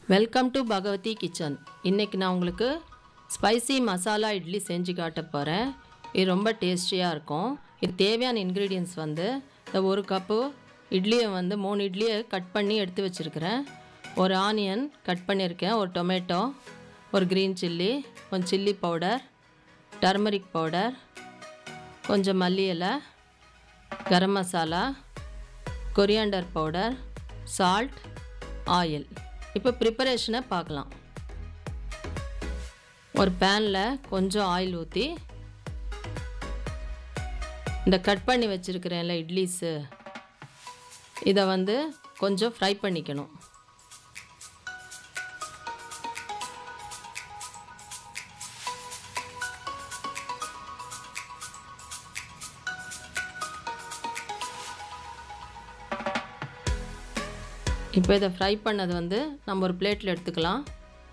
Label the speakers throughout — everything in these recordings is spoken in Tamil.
Speaker 1: வெல்கம் டு பகவதி கிச்சன் இன்றைக்கி நான் உங்களுக்கு ஸ்பைசி மசாலா இட்லி செஞ்சு காட்ட போகிறேன் இது ரொம்ப டேஸ்டியாக இருக்கும் இது தேவையான இன்க்ரீடியன்ஸ் வந்து இந்த ஒரு கப்பு இட்லியை வந்து மூணு இட்லியை கட் பண்ணி எடுத்து வச்சுருக்கிறேன் ஒரு ஆனியன் கட் பண்ணியிருக்கேன் ஒரு டொமேட்டோ ஒரு க்ரீன் சில்லி கொஞ்சம் சில்லி பவுடர் டர்மரிக் பவுடர் கொஞ்சம் மல்லி இலை garam masala coriander powder salt oil இப்போ ப்ரிப்பரேஷனை பார்க்கலாம் ஒரு பேனில் கொஞ்சம் ஆயில் ஊற்றி இந்த கட் பண்ணி வச்சுருக்கிறேன்ல இட்லிஸு இதை வந்து கொஞ்சம் ஃப்ரை பண்ணிக்கணும் இப்போ இதை ஃப்ரை பண்ணது வந்து நம்ம ஒரு பிளேட்டில் எடுத்துக்கலாம்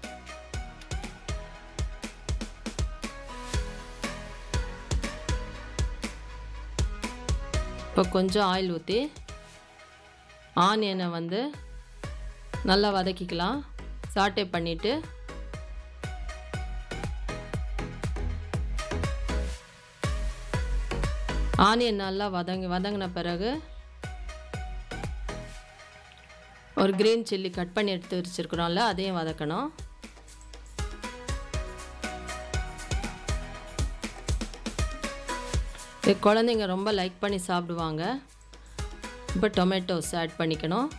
Speaker 1: இப்போ கொஞ்சம் ஆயில் ஊற்றி ஆனியனை வந்து நல்லா வதக்கிக்கலாம் சாட்டே பண்ணிவிட்டு ஆனியன் நல்லா வதங்கி வதங்கின பிறகு ஒரு க்ரீன் சில்லி கட் பண்ணி எடுத்து வச்சுருக்குறோம்ல அதையும் வதக்கணும் இது குழந்தைங்க ரொம்ப லைக் பண்ணி சாப்பிடுவாங்க இப்போ டொமேட்டோஸ் ஆட் பண்ணிக்கணும்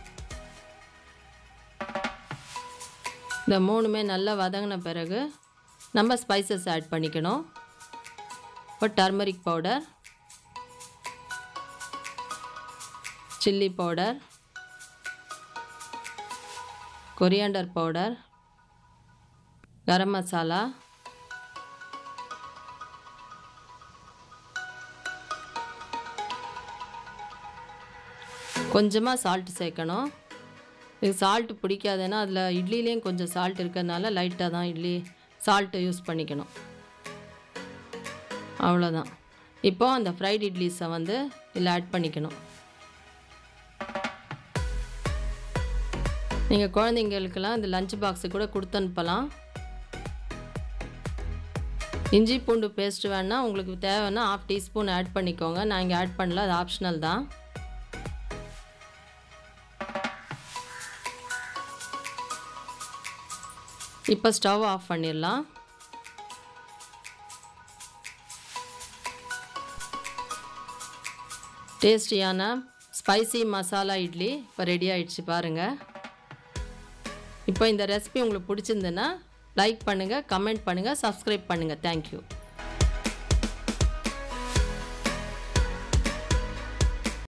Speaker 1: இந்த மூணுமே நல்லா வதங்கின பிறகு நம்ம ஸ்பைசஸ் ஆட் பண்ணிக்கணும் இப்போ turmeric powder chilli powder coriander powder garam masala கொஞ்சமாக சால்ட்டு சேர்க்கணும் இது சால்ட்டு பிடிக்காதுன்னா அதில் இட்லிலேயும் கொஞ்சம் சால்ட் இருக்கிறதுனால லைட்டாக தான் இட்லி சால்ட்டு யூஸ் பண்ணிக்கணும் அவ்வளோதான் இப்போது அந்த ஃப்ரைட் இட்லிஸை வந்து இதில் ஆட் பண்ணிக்கணும் நீங்கள் குழந்தைங்களுக்கெல்லாம் இந்த லஞ்ச் பாக்ஸு கூட கொடுத்து அனுப்பலாம் இஞ்சி பூண்டு பேஸ்ட் வேணால் உங்களுக்கு தேவைன்னா ஆஃப் டீஸ்பூன் ஆட் பண்ணிக்கோங்க நான் இங்கே ஆட் பண்ணல அது ஆப்ஷனல் தான் இப்போ ஸ்டவ் ஆஃப் பண்ணிடலாம் டேஸ்டியான ஸ்பைசி மசாலா இட்லி இப்போ ரெடி ஆயிடுச்சு பாருங்கள் இப்போ இந்த ரெசிபி உங்களுக்கு பிடிச்சிருந்துன்னா லைக் பண்ணுங்கள் கமெண்ட் பண்ணுங்கள் சப்ஸ்கிரைப் பண்ணுங்கள் தேங்க்யூ